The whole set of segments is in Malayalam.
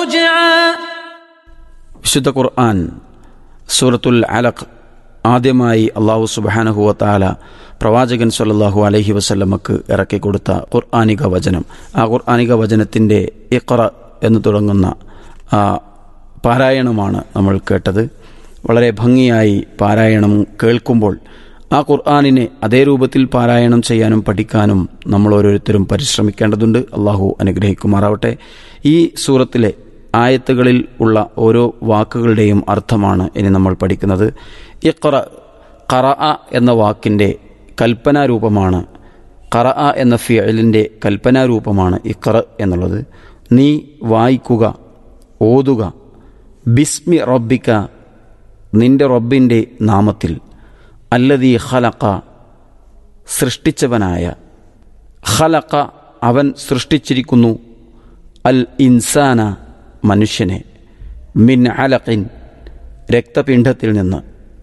വിശുദ്ധ ഖുർആൻ സൂറത്തുൽ അലഖ് ആദ്യമായി അള്ളാഹു സുബാനഹുവ താല പ്രവാചകൻ സല്ലാഹു അലഹി വസല്ലമക്ക് ഇറക്കി കൊടുത്ത ഖുർആാനിക വചനം ആ ഖുർആാനിക വചനത്തിൻ്റെ ഇഖറ എന്ന് തുടങ്ങുന്ന ആ പാരായണമാണ് നമ്മൾ കേട്ടത് വളരെ ഭംഗിയായി പാരായണം കേൾക്കുമ്പോൾ ആ ഖുർആാനിനെ അതേ രൂപത്തിൽ പാരായണം ചെയ്യാനും പഠിക്കാനും നമ്മൾ ഓരോരുത്തരും പരിശ്രമിക്കേണ്ടതുണ്ട് അള്ളാഹു അനുഗ്രഹിക്കുമാറാവട്ടെ ഈ സൂറത്തിലെ ആയത്തുകളിൽ ഉള്ള ഓരോ വാക്കുകളുടെയും അർത്ഥമാണ് ഇനി നമ്മൾ പഠിക്കുന്നത് ഇഖറ ഖറ എന്ന വാക്കിൻ്റെ കൽപ്പനാരൂപമാണ് ഖറ എന്ന ഫിയലിൻ്റെ കൽപ്പനാരൂപമാണ് ഇഖറ എന്നുള്ളത് നീ വായിക്കുക ഓതുക ബിസ്മി റബ്ബിക്ക നിന്റെ റബ്ബിൻ്റെ നാമത്തിൽ അല്ലതീ ഖലക്ക സൃഷ്ടിച്ചവനായ ഖലക്ക അവൻ സൃഷ്ടിച്ചിരിക്കുന്നു അൽ ഇൻസാന മനുഷ്യനെ മിൻ അലഖിൻ രക്തപിണ്ഡത്തിൽ നിന്ന്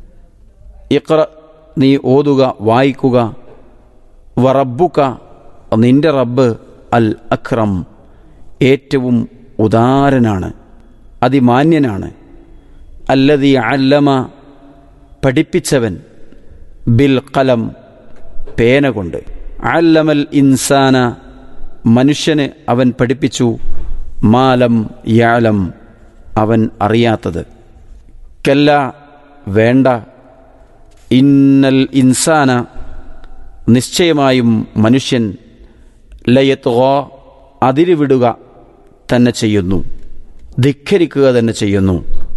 ഇഖ്ര നീ ഓതുക വായിക്കുക വറബുക നിന്റെ റബ്ബ് അൽ അഖ്റം ഏറ്റവും ഉദാരനാണ് അതിമാന്യനാണ് അല്ലതി അല്ലമ പഠിപ്പിച്ചവൻ ബിൽ കലം പേന കൊണ്ട് അല്ലമൽ ഇൻസാന മനുഷ്യന് അവൻ പഠിപ്പിച്ചു മാലം യാലം അവൻ അറിയാത്തത് കല്ല വേണ്ട ഇന്നൽ ഇൻസാന നിശ്ചയമായും മനുഷ്യൻ ലയത്തുക അതിരുവിടുക തന്നെ ചെയ്യുന്നു ധിഖരിക്കുക തന്നെ ചെയ്യുന്നു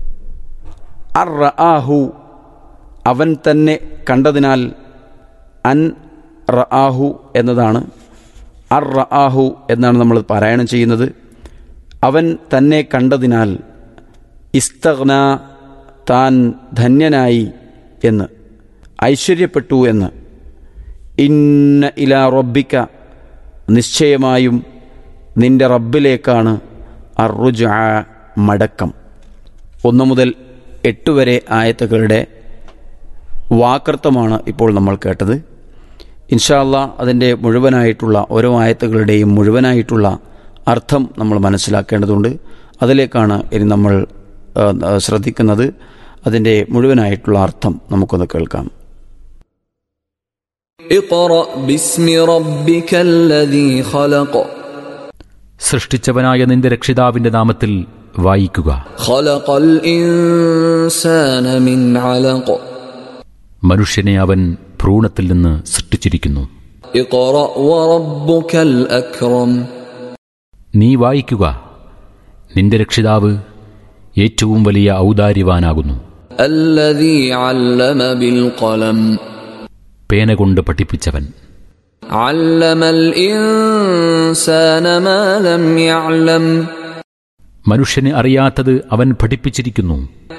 അർ ആഹു അവൻ തന്നെ കണ്ടതിനാൽ അൻ റആഹു എന്നതാണ് അർ റആഹു എന്നാണ് നമ്മൾ പാരായണം ചെയ്യുന്നത് അവൻ തന്നെ കണ്ടതിനാൽ ഇസ്തഗ്ന താൻ ധന്യനായി എന്ന് ഐശ്വര്യപ്പെട്ടു എന്ന് ഇന്ന ഇല റബ്ബിക്ക നിശ്ചയമായും നിന്റെ റബ്ബിലേക്കാണ് അറുജ മടക്കം ഒന്ന് മുതൽ എട്ട് വരെ ആയത്തുകളുടെ വാക്കർത്ഥമാണ് ഇപ്പോൾ നമ്മൾ കേട്ടത് ഇൻഷാല്ല അതിൻ്റെ മുഴുവനായിട്ടുള്ള ഓരോ ആയത്തുകളുടെയും മുഴുവനായിട്ടുള്ള അർത്ഥം നമ്മൾ മനസ്സിലാക്കേണ്ടതുണ്ട് അതിലേക്കാണ് ഇനി നമ്മൾ ശ്രദ്ധിക്കുന്നത് അതിൻ്റെ മുഴുവനായിട്ടുള്ള അർത്ഥം നമുക്കൊന്ന് കേൾക്കാം اقرأ باسم ربك الذي خلق സൃഷ്ടിച്ചവനായ നിന്റെ രക്ഷിതാവിന്റെ നാമത്തിൽ വായിക്കുക خلق الإنسان من علق മനുഷ്യനെ അവൻ ഭ്രൂണത്തിൽ നിന്ന് സൃഷ്ടിച്ചിരിക്കുന്നു اقرأ وربك الأكرم നീ വായിക്കുക നിന്റെ രക്ഷിതാവ് ഏറ്റവും വലിയ ഔദാര്യവാനാകുന്നു الذي علم بالقلم പേന കൊണ്ട് പഠിപ്പിച്ചവൻ علم الإنسان ما لم يعلم മനുഷ്യന് അറിയാത്തത് അവൻ പഠിപ്പിച്ചിരിക്കുന്നു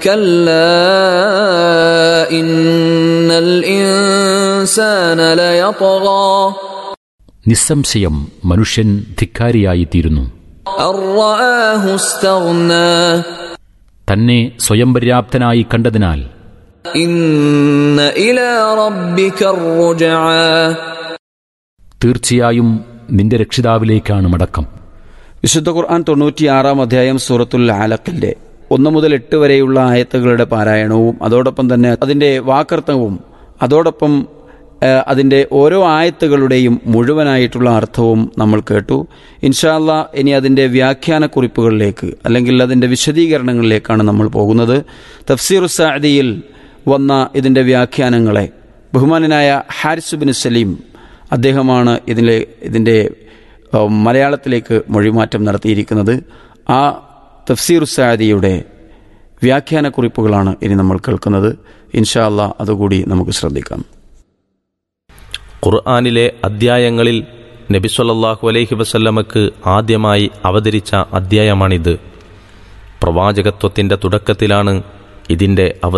كلا إن الإنسان ليطغى നിസ്സംശയം മനുഷ്യൻ ധിക്കാരിയായിത്തീരുന്നു أن رآه استغنى തന്നെ സ്വയം പര്യാപ്തനായി കണ്ടതിനാൽ إن إلى ربك الرجعى തീർച്ചയായും നിന്റെ രക്ഷിതാവിലേക്കാണ് മടക്കം വിശുദ്ധ ഖുർആൻ തൊണ്ണൂറ്റിയാറാം അധ്യായം സൂറത്തുൽ ആലക്കിൻ്റെ ഒന്ന് മുതൽ എട്ട് വരെയുള്ള ആയത്തുകളുടെ പാരായണവും അതോടൊപ്പം തന്നെ അതിൻ്റെ വാക്കർത്ഥവും അതോടൊപ്പം ഏഹ്, അതിൻ്റെ ഓരോ ആയത്തുകളുടെയും മുഴുവനായിട്ടുള്ള അർത്ഥവും നമ്മൾ കേട്ടു ഇൻഷാല്ല ഇനി അതിൻ്റെ വ്യാഖ്യാന കുറിപ്പുകളിലേക്ക് അല്ലെങ്കിൽ അതിൻ്റെ വിശദീകരണങ്ങളിലേക്കാണ് നമ്മൾ പോകുന്നത് തഫ്സീർ സാദിയിൽ വന്ന ഇതിൻ്റെ വ്യാഖ്യാനങ്ങളെ ബഹുമാനനായ ഹാരിസ് ബിൻ സലീം അദ്ദേഹമാണ് ഇതിലെ ഇതിൻ്റെ ഏഹ്, മലയാളത്തിലേക്ക് മൊഴിമാറ്റം നടത്തിയിരിക്കുന്നത് ആ തഫ്സീർ സാദിയുടെ വ്യാഖ്യാനക്കുറിപ്പുകളാണ് ഇനി നമ്മൾ കേൾക്കുന്നത് ഇൻഷാ അല്ലാ അതുകൂടി നമുക്ക് ശ്രദ്ധിക്കാം ഖുർആാനിലെ അദ്ധ്യായങ്ങളിൽ നബി സല്ലല്ലാഹു അലൈഹി വസല്ലമക്ക് ആദ്യമായി അവതരിച്ച അദ്ധ്യായമാണിത് പ്രവാചകത്വത്തിന്റെ തുടക്കത്തിലാണ് ഇതിന്റെ അവ